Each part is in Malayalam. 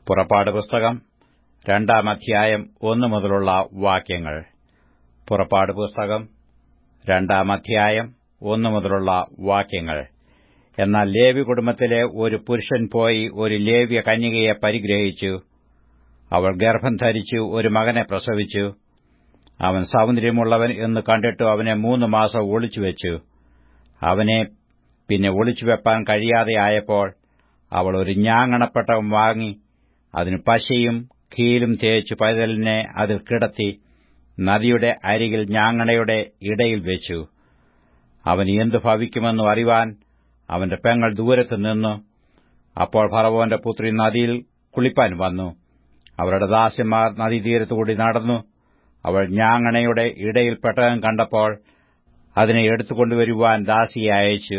പുറപ്പാട് പുസ്തകം രണ്ടാം അധ്യായം ഒന്നു മുതലുള്ള വാക്യങ്ങൾ പുറപ്പാട് പുസ്തകം രണ്ടാം അധ്യായം ഒന്നു മുതലുള്ള വാക്യങ്ങൾ എന്നാൽ ലേവി കുടുംബത്തിലെ ഒരു പുരുഷൻ പോയി ഒരു ലേവ്യ കന്യകയെ പരിഗ്രഹിച്ചു അവൾ ഗർഭം ധരിച്ചു ഒരു മകനെ പ്രസവിച്ചു അവൻ സൗന്ദര്യമുള്ളവൻ എന്ന് കണ്ടിട്ട് അവനെ മൂന്ന് മാസം ഒളിച്ചുവെച്ചു അവനെ പിന്നെ ഒളിച്ചുവെപ്പാൻ കഴിയാതെയായപ്പോൾ അവൾ ഒരു ഞാങ്ങണപ്പെട്ടം വാങ്ങി അതിന് പശയും കീലും തേച്ചു പൈതലിനെ അതിൽ കിടത്തി നദിയുടെ അരികിൽ ഞാങ്ങണയുടെ ഇടയിൽ വെച്ചു അവന് എന്തു ഭവിക്കുമെന്നു അറിവാൻ അവന്റെ പെങ്ങൾ ദൂരത്ത് നിന്നു അപ്പോൾ ഫറവോന്റെ പുത്രി നദിയിൽ കുളിപ്പാൻ വന്നു അവരുടെ ദാസ്യന്മാർ നദീതീരത്തുകൂടി നടന്നു അവൾ ഞാങ്ങണയുടെ ഇടയിൽ പെട്ടകം കണ്ടപ്പോൾ അതിനെ എടുത്തുകൊണ്ടുവരുവാൻ ദാസിയെ അയച്ചു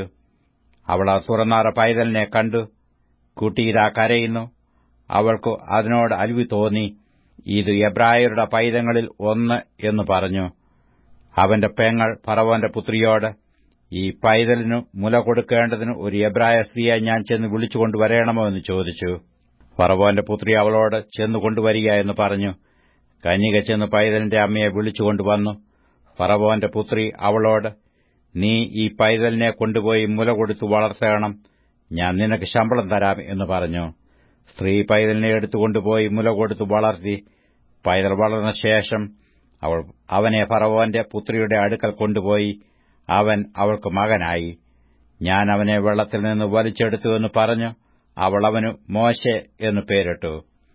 അവൾ ആ തുറന്നാറ പൈതലിനെ കണ്ടു കുട്ടിയിരാ കരയുന്നു അവൾക്ക് അതിനോട് അലിവി തോന്നി ഇത് എബ്രായരുടെ പൈതങ്ങളിൽ ഒന്ന് എന്ന് പറഞ്ഞു അവന്റെ പെങ്ങൾ ഫറവോന്റെ പുത്രിയോട് ഈ പൈതലിനു മുല കൊടുക്കേണ്ടതിന് ഒരു എബ്രായ സ്ത്രീയെ ഞാൻ ചെന്ന് വിളിച്ചുകൊണ്ടുവരേണമോ എന്ന് ചോദിച്ചു ഫറവോന്റെ പുത്രി അവളോട് ചെന്നു കൊണ്ടുവരിക എന്ന് പറഞ്ഞു കന്യക ചെന്ന് പൈതലിന്റെ അമ്മയെ വിളിച്ചുകൊണ്ടുവന്നു ഫറവോന്റെ പുത്രി അവളോട് നീ ഈ പൈതലിനെ കൊണ്ടുപോയി മുല കൊടുത്തു വളർത്തണം ഞാൻ നിനക്ക് ശമ്പളം തരാം എന്ന് പറഞ്ഞു സ്ത്രീ പൈതലിനെ എടുത്തുകൊണ്ടുപോയി മുല കൊടുത്തു വളർത്തി പൈതൽ വളർന്ന ശേഷം അവൾ അവനെ ഫറവോന്റെ പുത്രിയുടെ അടുക്കൽ കൊണ്ടുപോയി അവൻ അവൾക്ക് മകനായി ഞാൻ അവനെ വെള്ളത്തിൽ നിന്ന് വലിച്ചെടുത്തു എന്ന് പറഞ്ഞു അവൾ അവന് മോശെ എന്ന് പേരിട്ടു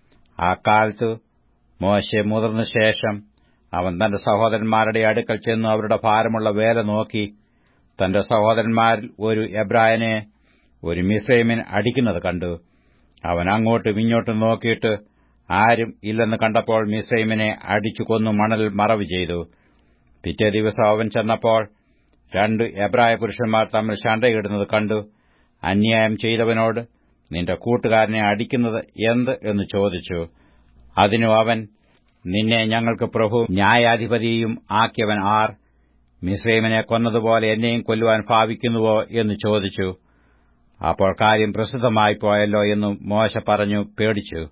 ആ കാലത്ത് മോശെ മുതിർന്ന ശേഷം അവൻ തന്റെ സഹോദരന്മാരുടെ അടുക്കൽ ചെന്നു അവരുടെ ഭാരമുള്ള വേല നോക്കി തന്റെ സഹോദരന്മാരിൽ ഒരു എബ്രായനെ ഒരു മിസ്രൈമിൻ അടിക്കുന്നത് കണ്ടു അവൻ അങ്ങോട്ടും ഇങ്ങോട്ടും നോക്കിയിട്ട് ആരും ഇല്ലെന്ന് കണ്ടപ്പോൾ മിസ്രൈമിനെ അടിച്ചു കൊന്നു മണൽ മറവ് ചെയ്തു പിറ്റേ ദിവസം അവൻ ചെന്നപ്പോൾ രണ്ട് എബ്രായ പുരുഷന്മാർ തമ്മിൽ ശണ്ടയിടുന്നത് കണ്ടു അന്യായം ചെയ്തവനോട് നിന്റെ കൂട്ടുകാരനെ അടിക്കുന്നത് എന്ത് എന്ന് ചോദിച്ചു അതിനു അവൻ നിന്നെ ഞങ്ങൾക്ക് പ്രഭു ന്യായാധിപതിയും ആക്കിയവൻ ആർ മിസ്രൈമിനെ കൊന്നതുപോലെ എന്നെയും കൊല്ലുവാൻ ഭാവിക്കുന്നുവോ എന്ന് ചോദിച്ചു അപ്പോൾ കാര്യം പ്രസിദ്ധമായി പോയല്ലോ എന്ന് മോശ പറഞ്ഞു പേടിച്ചു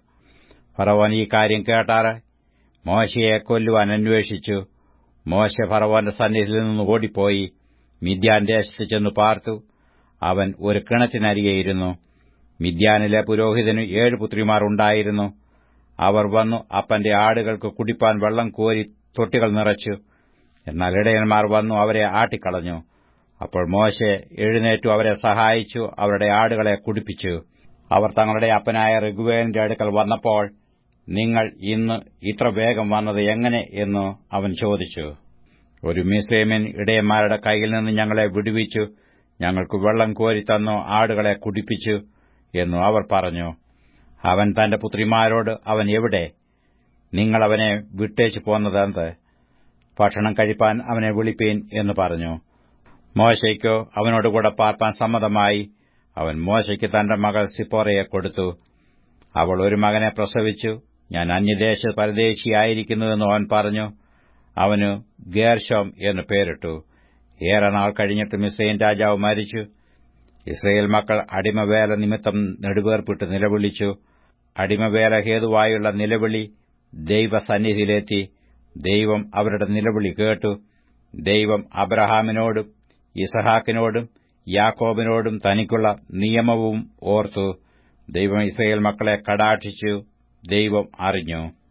ഫറവോൻ ഈ കാര്യം കേട്ടാറ് മോശയെ കൊല്ലുവാൻ അന്വേഷിച്ചു മോശ ഫറവോന്റെ സന്നിധിയിൽ നിന്ന് ഓടിപ്പോയി മിദ്യാൻ ദേശത്ത് ചെന്ന് പാർത്തു അവൻ ഒരു കിണറ്റിനരികെയിരുന്നു മിദ്യാനിലെ പുരോഹിതന് ഏഴ് പുത്രിമാർ ഉണ്ടായിരുന്നു അവർ വന്നു അപ്പന്റെ ആടുകൾക്ക് കുടിപ്പാൻ വെള്ളം കോരി തൊട്ടികൾ നിറച്ചു എന്നാൽ ഇടയന്മാർ വന്നു അവരെ ആട്ടിക്കളഞ്ഞു അപ്പോൾ മോശെ എഴുന്നേറ്റു അവരെ സഹായിച്ചു അവരുടെ ആടുകളെ കുടിപ്പിച്ചു അവർ തങ്ങളുടെ അപ്പനായ ഋഗ്വേന്റെ അടുക്കൽ വന്നപ്പോൾ നിങ്ങൾ ഇന്ന് ഇത്ര വേഗം വന്നത് എങ്ങനെ എന്ന് അവൻ ചോദിച്ചു ഒരു മിസ്രൈമൻ ഇടയന്മാരുടെ കയ്യിൽ നിന്ന് ഞങ്ങളെ വിടുവിച്ചു ഞങ്ങൾക്ക് വെള്ളം കോരിത്തന്നു ആടുകളെ കുടിപ്പിച്ചു എന്നു അവർ പറഞ്ഞു അവൻ തന്റെ പുത്രിമാരോട് അവൻ എവിടെ നിങ്ങൾ അവനെ വിട്ടേച്ചു പോന്നതെന്ത് ഭക്ഷണം കഴിപ്പാൻ അവനെ വിളിപ്പീൻ എന്ന് പറഞ്ഞു മോശയ്ക്കോ അവനോടുകൂടെ പാർപ്പാൻ സമ്മതമായി അവൻ മോശയ്ക്ക് തന്റെ മകൾ സിപ്പോറയെ കൊടുത്തു അവൾ ഒരു മകനെ പ്രസവിച്ചു ഞാൻ അന്യദേശ പരദേശിയായിരിക്കുന്നുവെന്ന് അവൻ പറഞ്ഞു അവന് ഗേർഷോം എന്ന് പേരിട്ടു ഏറെ നാൾ കഴിഞ്ഞിട്ട് മിസ്രൈൻ രാജാവ് മരിച്ചു ഇസ്രയേൽ മക്കൾ അടിമവേല നിമിത്തം നെടുവേർപ്പിട്ട് നിലവിളിച്ചു അടിമവേല ഹേതുവായുള്ള നിലവിളി ദൈവസന്നിധിയിലെത്തി ദൈവം അവരുടെ നിലവിളി കേട്ടു ദൈവം അബ്രഹാമിനോടും ഇസഹാക്കിനോടും യാക്കോബിനോടും തനിക്കുള്ള നിയമവും ഓർത്തു ദൈവം ഇസ്രയേൽ മക്കളെ കടാക്ഷിച്ചു ദൈവം അറിഞ്ഞു